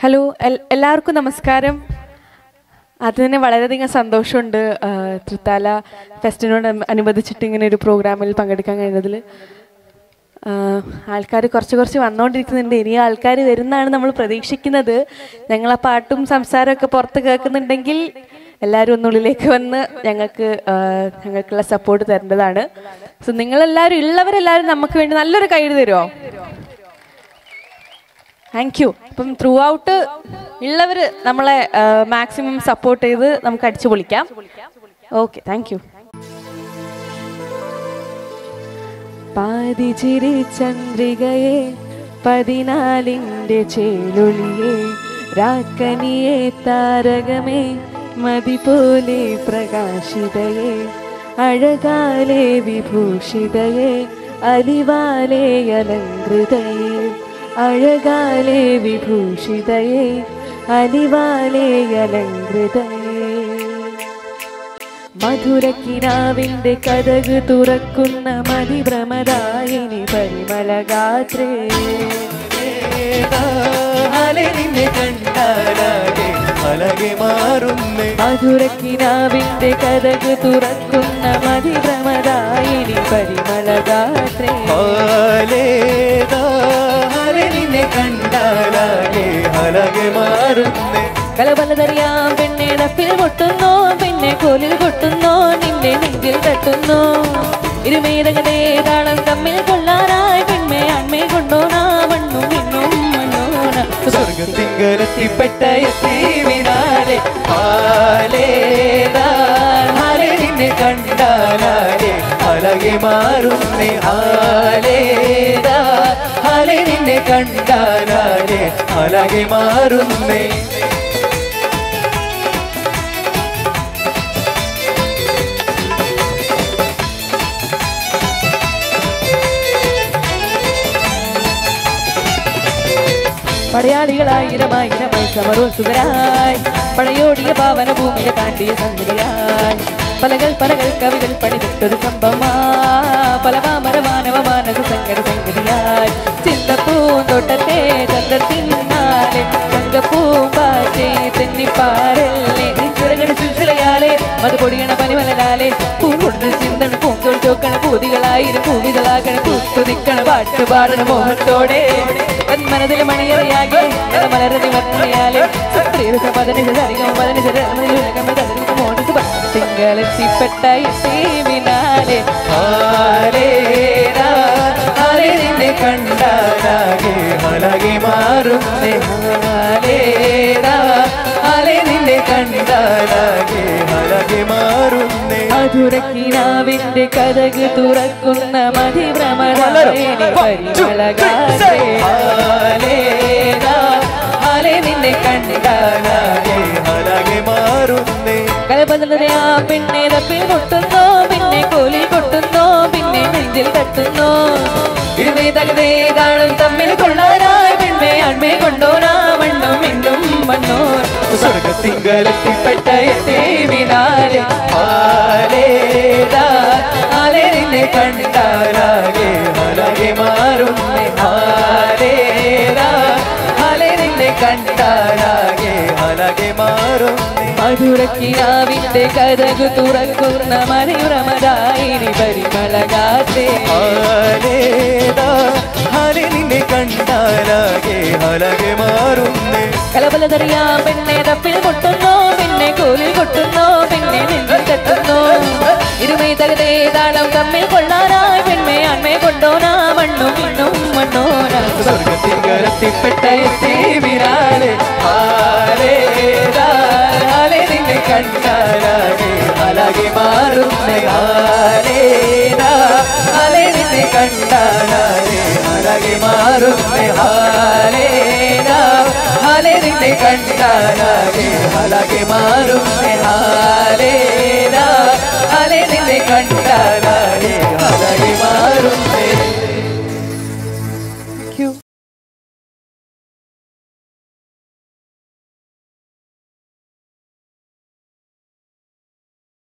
hello L- എല്ലാവർക്കും നമസ്കാരം അത് തന്നെ വളരെയധികം സന്തോഷമുണ്ട് ആ, തൃത്താല ഫെസ്റ്റിനോട് അനു- അനുബന്ധിച്ചിട്ട് ഇങ്ങനെ ഒരു പ്രോഗ്രാമിൽ പങ്കെടുക്കാൻ കഴിഞ്ഞതിൽ ആൾക്കാർ കുറച്ച് കുറച്ച് വന്നുകൊണ്ടിരിക്കുന്നുണ്ട് ഇനി ആൾക്കാർ വരുന്നതാണ് നമ്മൾ പ്രതീക്ഷിക്കുന്നത് ഞങ്ങൾ ആ പാട്ടും സംസാരമൊക്കെ പുറത്ത് കേൾക്കുന്നുണ്ടെങ്കിൽ എല്ലാവരും ഒന്നുള്ളിലേക്ക് വന്ന് ഞങ്ങൾക്ക് ആ, ഞങ്ങൾക്കുള്ള സപ്പോർട്ട് തരേണ്ടതാണ് സോ നിങ്ങളെല്ലാവരും ഉള്ളവരെല്ലാവരും നമുക്ക് വേണ്ടി നല്ലൊരു കൈയ്യടി തരുമോ താങ്ക് യു അപ്പം ത്രൂ ഔട്ട് ഉള്ളവർ നമ്മളെ മാക്സിമം സപ്പോർട്ട് ചെയ്ത് നമുക്ക് അടിച്ചു പൊളിക്കാം ഓക്കെ താങ്ക് യു പാതിചിരി ചന്ദ്രികയെ പതിനാലിൻ്റെ ചേലൊളിയെ രാക്കനിയെ താരകമേ മതി പോലെ പ്രകാശിതയെ അഴകാലെ വിഭൂഷിതയെ അലിവാലെ അലങ്കൃതയെ അഴകാലെ വിഭൂഷിതയെ അലിവാലെ അലങ്കൃതയെ മധുരക്കിനാവിന്റെ കഥക് തുറക്കുന്ന മതിഭ്രമദായിനി പരിമളഗാത്രേ നിന്നെ കണ്ടാലാകെ അലകെ മാറുന്നേ മധുരക്കിനാവിന്റെ കഥക് തുറക്കുന്ന മതിഭ്രമദായിനി പരിമളഗാത്രേ ഹാലേതാലെ നിന്നെ കണ്ടാലാകെ അലകെ മാറുന്നേ കലബലതറിയാം പെണ്ണെ ഡപ്പിൽ കൊട്ടുന്നു പെണ്ണെ കോലിൽ കൊട്ടുന്നു നിന്നെ നെഞ്ചിൽ തട്ടുന്നു ഇരുമേതകതേ താളം തമ്മിൽ കൊള്ളാനായി പെൺമേ അൺമേ കൊണ്ടോനാ മണ്ണും മിണ്ണും മണ്ണോന സ്വർഗത്തിങ്കലെത്തിപ്പെട്ട എത്തിവിനാലെ ഹാലേതാ ഹാലേ നിന്നെ കണ്ടാലാകെ അലകെ മാറുന്നേ ഹാലേതാ ഹാലേ നിന്നെ കണ്ടാലാകെ അലകെ മാറുന്നേ പടയാളികളായിരമായിരമായി സമരോത്സുകരായി പടയോടിയ പാവന ഭൂമിയെ താണ്ടിയ സന്ദരിയായി പലകൾ പലകൾ കവികൾ പണിതിട്ടൊരു സംഭവമാ പലവാമര മാനവ മാനസ സങ്കര സംഗതിയായി ചിന്തപ്പൂന്തോട്ടത്തെ ചന്ദ്രത്തിന്നാലെ ചങ്കപ്പൂമ്പാറ്റേ തെന്നിപ്പാറല്ലേ ചിറകട ചുച്ചിളയാലെ മത് പൊടിയണ പനിമലരാലെ പൂങ്കൊടുത്ത് ചിന്തണ പൂങ്കോൾ ചോക്കണ പൂതികളായിരം പൂവികളാകണ കുത്തുനിക്കണ പാട്ട് പാടണ മോഹത്തോടെ മനതിൽ മണിയറയാകെ മലരതി മറന്നയാലെ പതിനഞ്ച് സരികം പതിനഞ്ച് തിങ്കളെത്തിപ്പെട്ട എത്തിവിനാലെ ഹാലേതാ, ഹാലേ നിന്നെ കണ്ടാലാകെ അലകെ മാറുന്നേ ഹാലേതാ, ഹാലേ നിന്നെ കണ്ടാലാകെ അലകെ മാറുന്നേ മധുരക്കിനാവിന്റെ കഥക് തുറക്കുന്ന മതിഭ്രമരായണി പരിമളകാരേ ഹാലേതാ, ഹാലേ നിന്നെ കണ്ടാലാകെ അലകെ മാറുന്നേ കലപതലതയാ പിന്നെ തപ്പിൽ കൊട്ടുന്നു പിന്നെ കോലിൽ കൊട്ടുന്നു പിന്നെ നെഞ്ചിൽ തട്ടുന്നു ഇരുമേ തകതേ കാണും തമ്മിൽ കൊള്ളാനായി പെൺമേ അൺമേ കൊണ്ടോനാ മണ്ണും മിന്നും മണ്ണോർ സ്വർഗത്തിങ്കലെത്തിപ്പെട്ട എത്തിവിനാലെ ഹാലേതാ, ഹാലേ നിന്നെ കണ്ടാലാകെ അലകെ മാറുന്നേ ഹാലേതാ, ഹാലേ നിന്നെ കണ്ടാലാകെ അലകെ മാറുന്നേ മധുരക്കിനാവിന്റെ കഥകു തുറക്കുന്ന മണിഭ്രമദായിനി പരിമളകാത്തേ ഹാലേതാ, ഹാലേ നിന്നെ കണ്ടാലാകെ അലകെ മാറുന്നേ കലബലതറിയാ പെണ്ണെ തപ്പിൽ കൊട്ടുന്നു പിന്നെ കോലിൽ കൊട്ടുന്നു പിന്നെ നെഞ്ചിൽ തട്ടുന്നു ഇരുമേ തകതേ താളം തമ്മിൽ കൊള്ളാനായി പെൺമേ അൺമേ കൊണ്ടോനാ മണ്ണും മിണ്ണും മണ്ണോനാ സ്വർഗത്തിങ്കലെത്തിപ്പെട്ട എത്തിവിനാലെ ഹാലേതാ, ഹാലേ നിന്നെ കണ്ടാലാകെ അലകെ മാറുന്നേ ഹാലേതാ, ഹാലേ നിന്നെ കണ്ടാലാകെ അലകെ മാറുന്നേ ഹാലേതാ, ഹാലേ നിന്നെ കണ്ടാലാകെ അലകെ മാറുന്നേ ഹാലേതാ, ഹാലേ നിന്നെ കണ്ടാലാകെ